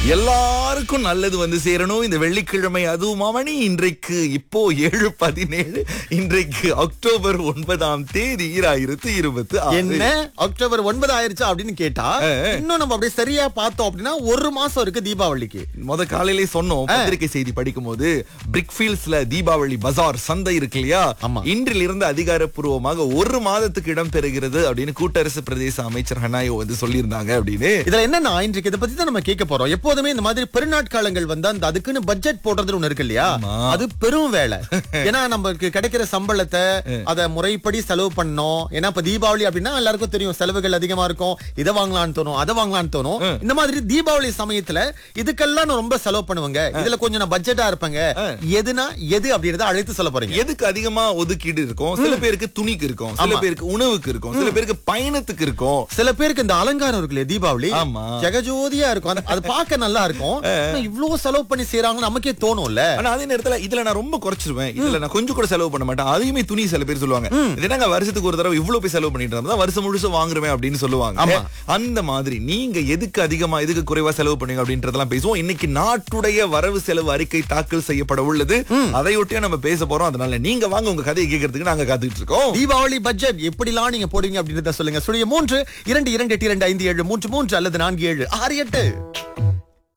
எல்லாருக்கும் நல்லது வந்து சேரணும் இந்த வெள்ளிக்கிழமை அதுவும் மணி இன்றைக்கு இப்போ ஏழு பதினேழு இன்றைக்கு அக்டோபர் ஒன்பதாம் தேதி ஈராயிரத்து இருபத்தி ஆறு. என்ன அக்டோபர் ஒன்பது ஆயிருச்சா அப்படின்னு கேட்டா இன்னும் நம்ம அப்படியே சரியா பார்த்தோம் அப்படின்னா ஒரு மாசம் இருக்கு தீபாவளிக்கு முத காலையிலே சொன்னோம் பத்திரிகை செய்தி படிக்கும் போது பிரிக்ஃபீல்ட்ஸ்ல தீபாவளி பஜார் சந்தை இருக்கு இல்லையா ஆமா. இன்றிலிருந்து அதிகாரப்பூர்வமாக ஒரு மாதத்துக்கு இடம் பெறுகிறது அப்படின்னு கூட்டரசு பிரதேச அமைச்சர் ஹனாயோ வந்து சொல்லியிருந்தாங்க அப்படின்னு இதுல என்னன்னா இன்றைக்கு இதை பத்தி தான் நம்ம கேட்க போறோம் எப்போதுமே இந்த மாதிரி பெருநாட்காலங்கள் வந்தா அந்த அதுக்குன்னு பட்ஜெட் போடுறது ஒண்ணு இருக்கு இல்லையா ஆமா. அது பெரும் வேலை ஏன்னா நமக்கு கிடைக்கிற சம்பளத்தை அத முறைப்படி செலவு பண்ணணும் ஏன்னா இப்ப தீபாவளி அப்படின்னா எல்லாருக்கும் தெரியும் செலவுகள் அதிகமா இருக்கும் இதை வாங்கலாம்னு தோணும் அதை வாங்கலாம்னு தோணும் இந்த மாதிரி தீபாவளி சமயத்துல இதுக்கெல்லாம் நான் ரொம்ப செலவு பண்ணுவேங்க இதுல கொஞ்சம் நான் பட்ஜெட்டா இருப்பேங்க எதுனா எது அப்படின்றத அழைத்து சொல்ல போறீங்க எதுக்கு அதிகமா ஒதுக்கீடு இருக்கும் சில பேருக்கு துணிக்கு இருக்கும் சில பேருக்கு உணவுக்கு இருக்கும் சில பேருக்கு பயணத்துக்கு இருக்கும் சில பேருக்கு இந்த அலங்காரம் இருக்கு இல்லையா தீபாவளி ஆமா. ஜெகஜோதியா இருக்கும் அது- அது பார்க்க நல்லா இருக்கும் ஆனா இவ்வளவு செலவு பண்ணி செய்யறாங்க நமக்கே தோணும்ல ஆனா அதே நேரத்துல இதுல நான் ரொம்ப குறைச்சிருவேன் இதுல நான் கொஞ்சம் கூட செலவு பண்ண மாட்டேன் அதையுமே துணி சில பேர் சொல்லுவாங்க இது என்னங்க வருஷத்துக்கு ஒரு தடவை இவ்வளவு போய் செலவு பண்ணிட்டு இருந்தா வருஷம் முழுசும் வாங்குறேன் அப்படின்னு சொல்லுவாங்க ஆமா. அந்த மாதிரி நீங்க எதுக்கு அதிகமா எதுக்கு குறைவா செலவு பண்ணீங்க அப்படின்றதெல்லாம் பேசுவோம் இன்னைக்கு நாட்டுடைய வரவு செலவு அறிக்கை தாக்கல் செய்யப்பட உள்ளது அதையொட்டியே நம்ம பேச போறோம் அதனால நீங்க வாங்க உங்க கதையை கேட்கறதுக்கு நாங்க காத்துட்டு இருக்கோம் தீபாவளி பட்ஜெட் எப்படிலாம் நீங்க போடுவீங்க அப்படின்றத சொல்லுங்க சுழிய மூன்று இரண்டு இரண்டு எட்டு இரண்டு ஐந்து ஏழு மூன்று மூன்று அல்லது நான்கு ஏழு ஆறு எட்டு